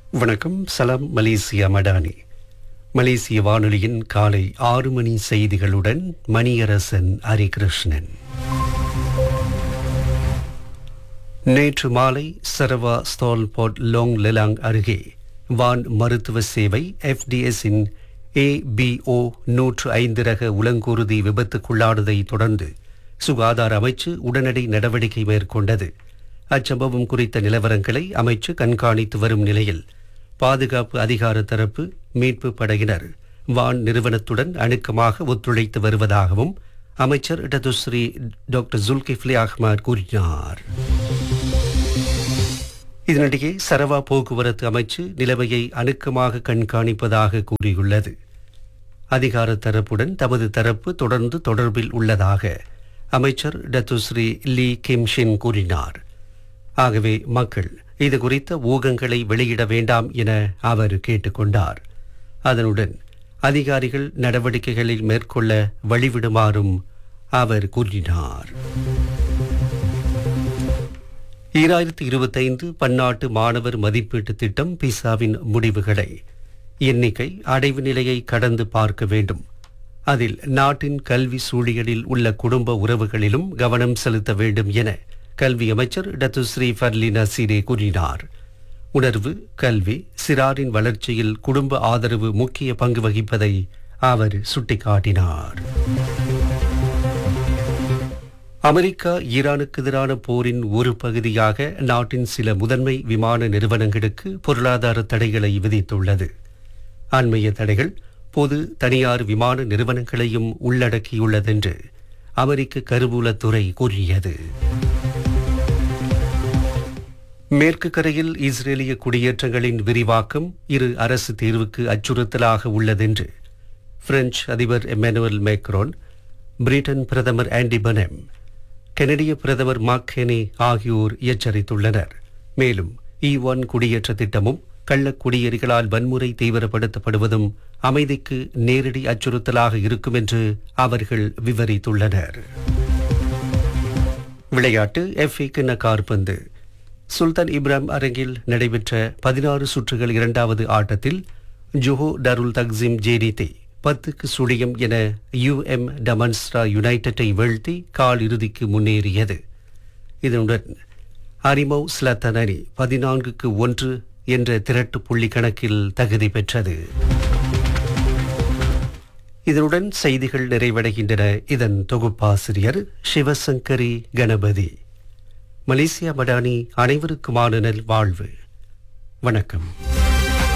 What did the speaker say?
வணக்கம் சலாம் மலேசியா மடானி மலேசிய வானொலியின் காலை ஆறு மணி செய்திகளுடன் மணியரசன் ஹரிகிருஷ்ணன் நேற்று மாலை சரவா ஸ்தால்போர்ட் லோங் லெலாங் அருகே வான் மருத்துவ சேவை எஃப்டிஎஸின் ஏபிஓ நூற்று ஐந்து ரக உலங்கூர்தி விபத்துக்குள்ளானதை தொடர்ந்து சுகாதார அமைச்சு உடனடி நடவடிக்கை மேற்கொண்டது அச்சம்பவம் குறித்த நிலவரங்களை அமைச்சு கண்காணித்து வரும் நிலையில் பாதுகாப்பு அதிகார தரப்பு மீட்பு படையினர் வான் நிறுவனத்துடன் அணுக்கமாக ஒத்துழைத்து வருவதாகவும் அமைச்சர் டதுஸ்ரீ டாக்டர் ஜுல்கிஃப்லி அஹ்மத் கூறினார் இதனிடையே சரவா போக்குவரத்து அமைச்சு நிலைமையை அணுக்கமாக கண்காணிப்பதாக கூறியுள்ளது அதிகார தரப்புடன் தமது தரப்பு தொடர்ந்து தொடர்பில் உள்ளதாக அமைச்சர் டத்துஸ்ரீ லீ கிம்ஷின் கூறினார் ஆகவே மக்கள் இது குறித்த ஊகங்களை வெளியிட வேண்டாம் என அவர் கேட்டுக்கொண்டார் அதனுடன் அதிகாரிகள் நடவடிக்கைகளில் மேற்கொள்ள வழிவிடுமாறும் அவர் கூறினார் ஈராயிரத்தி இருபத்தைந்து பன்னாட்டு மாணவர் மதிப்பீட்டு திட்டம் பிசாவின் முடிவுகளை எண்ணிக்கை அடைவு நிலையை கடந்து பார்க்க வேண்டும் அதில் நாட்டின் கல்வி சூழியலில் உள்ள குடும்ப உறவுகளிலும் கவனம் செலுத்த வேண்டும் என கல்வி அமைச்சர் டத்துஸ்ரீ ஃபர்லி நசீரே கூறினார் உணர்வு கல்வி சிறாரின் வளர்ச்சியில் குடும்ப ஆதரவு முக்கிய பங்கு வகிப்பதை அவர் சுட்டிக்காட்டினார் அமெரிக்கா ஈரானுக்கு எதிரான போரின் ஒரு பகுதியாக நாட்டின் சில முதன்மை விமான நிறுவனங்களுக்கு பொருளாதார தடைகளை விதித்துள்ளது அண்மைய தடைகள் பொது தனியார் விமான நிறுவனங்களையும் உள்ளடக்கியுள்ளதென்று அமெரிக்க கருவூலத்துறை கூறியது மேற்கு கரையில் இஸ்ரேலிய குடியேற்றங்களின் விரிவாக்கம் இரு அரசு தீர்வுக்கு அச்சுறுத்தலாக உள்ளதென்று பிரெஞ்சு அதிபர் எமானுவல் மேக்ரோன் பிரிட்டன் பிரதமர் ஆண்டி பனெம் கெனடிய பிரதமர் மார்க் ஹெனி ஆகியோர் எச்சரித்துள்ளனர் மேலும் இ ஒன் குடியேற்ற திட்டமும் கள்ள குடியேறிகளால் வன்முறை தீவிரப்படுத்தப்படுவதும் அமைதிக்கு நேரடி அச்சுறுத்தலாக இருக்கும் என்று அவர்கள் விவரித்துள்ளனர் விளையாட்டு எஃப்ஏ கிண்ண கார்பந்து சுல்தான் இப்ராஹிம் அரங்கில் நடைபெற்ற பதினாறு சுற்றுகள் இரண்டாவது ஆட்டத்தில் ஜோஹோ டருல் தக்ஸிம் ஜேடிதே பத்துக்கு சுழியம் என யுஎம் டமன்ஸ்ரா யுனைடெட்டை வீழ்த்தி கால் இறுதிக்கு முன்னேறியது இதனுடன் அரிமவ் ஸ்லத்தன் அணி பதினான்குக்கு ஒன்று என்ற திரட்டு புள்ளி கணக்கில் தகுதி பெற்றது இதனுடன் செய்திகள் நிறைவடைகின்றன இதன் தொகுப்பாசிரியர் சிவசங்கரி கணபதி மலேசியா மடானி அனைவருக்குமான நல் வாழ்வு வணக்கம்